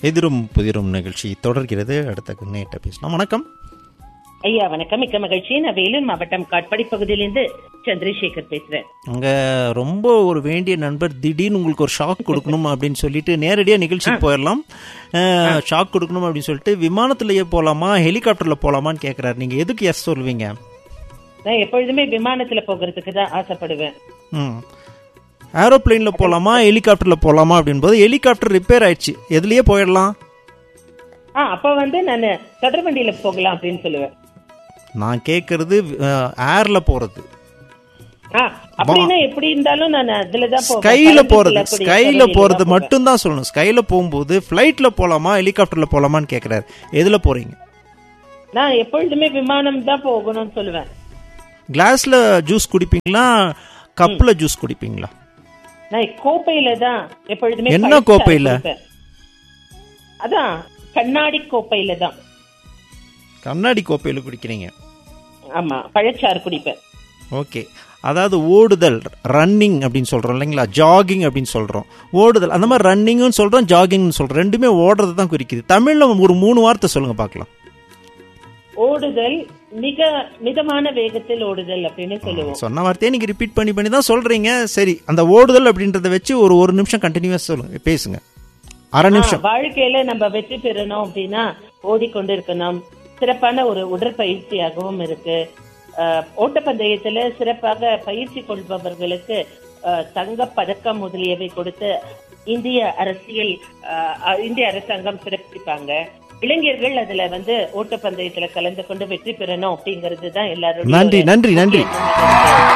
எதிரும் புதிரும் நிகழ்ச்சி தொடர்கிறது அடுத்த நேட்ட பேசலாம் வணக்கம் ஐயா வணக்கம் மிக்க மகிழ்ச்சி நான் வேலூர் மாவட்டம் காட்பாடி பகுதியிலிருந்து சந்திரசேகர் பேசுறேன் அங்க ரொம்ப ஒரு வேண்டிய நண்பர் திடீர்னு உங்களுக்கு ஒரு ஷாக் கொடுக்கணும் அப்படின்னு சொல்லிட்டு நேரடியா நிகழ்ச்சிக்கு போயிடலாம் ஷாக் கொடுக்கணும் அப்படின்னு சொல்லிட்டு விமானத்திலேயே போலாமா ஹெலிகாப்டர்ல போலாமான்னு கேக்குறாரு நீங்க எதுக்கு எஸ் சொல்லுவீங்க நான் எப்பொழுதுமே விமானத்துல போகிறதுக்கு தான் ஆசைப்படுவேன் ம் ஏரோப்ளேன்ல போலாமா ஹெலிகாப்டர்ல போலாமா அப்படின்போது ஹெலிகாப்டர் ரிப்பேர் ஆயிடுச்சு எதுலயே போயிடலாம் ஆ அப்ப வந்து நான் தொடர்வண்டியில போகலாம் அப்படின்னு சொல்லுவேன் நான் கேட்கறது ஏர்ல போறது ஆ அப்படின்னா எப்படி இருந்தாலும் நான் அதுலதான் போவேன். ஸ்கைல பறந்து போறது செல்லக்கூடிய ஸ்கைல கருவியில போறது தான் போவேன். மட்டும் தான் சொல்லணும் ஸ்கைல போகும்போது ஃபிளைட்ல போலாமா ஹெலிகாப்டர்ல போலாமான்னு கேக்குறாரு எதுல போறீங்க நான் எப்பொழுதுமே விமானம் தான் போகணும்னு சொல்லுவேன் கிளாஸ்ல ஜூஸ் குடிப்பீங்களா கப்ல ஜூஸ் குடிப்பீங்களா நான் கோப்பையில தான் எப்பொழுதுமே என்ன பழச்சாறு கோப்பையில? குடிப்பேன். அதான் கண்ணாடி கோப்பையில தான் கண்ணாடி கோப்பையில குடிக்கிறீங்க ஆமா பழச்சாறு குடிப்பேன் ஓகே அதாவது ஓடுதல் ரன்னிங் அப்படின்னு சொல்றோம் இல்லைங்களா ஜாகிங் அப்படின்னு சொல்றோம் ஓடுதல் அந்த மாதிரி ரன்னிங்னு சொல்றோம் ஜாகிங்னு சொல்றோம் ரெண்டுமே ஓடுறது தான் குறிக்குது தமிழ்ல ஒரு மூணு வார்த்தை சொல்லுங்க பார்க்கலாம் ஓடுதல் மிக மிதமான வேகத்தில் ஓடுதல் அப்படின்னு சொல்லுவோம் சொன்ன வார்த்தையை நீங்க ரிப்பீட் பண்ணி பண்ணி தான் சொல்றீங்க சரி அந்த ஓடுதல் அப்படின்றத வச்சு ஒரு ஒரு நிமிஷம் கண்டினியூஸ் சொல்லுங்க பேசுங்க அரை நிமிஷம் ஆ, வாழ்க்கையில நம்ம வெற்றி பெறணும் அப்படின்னா ஓடிக்கொண்டு இருக்கணும் சிறப்பான ஒரு உடற்பயிற்சியாகவும் இருக்கு அஹ், ஓட்டப்பந்தயத்துல சிறப்பாக பயிற்சி கொள்பவர்களுக்கு அஹ், தங்கப் பதக்கம் முதலியவை கொடுத்து இந்திய அரசியல் அஹ், அஹ், இந்திய அரசாங்கம் சிறப்பிப்பாங்க இளைஞர்கள் அதுல வந்து ஓட்டப்பந்தயத்துல கலந்து கொண்டு வெற்றி பெறணும் அப்படிங்கிறது தான் எல்லாரும் நன்றி நன்றி நன்றி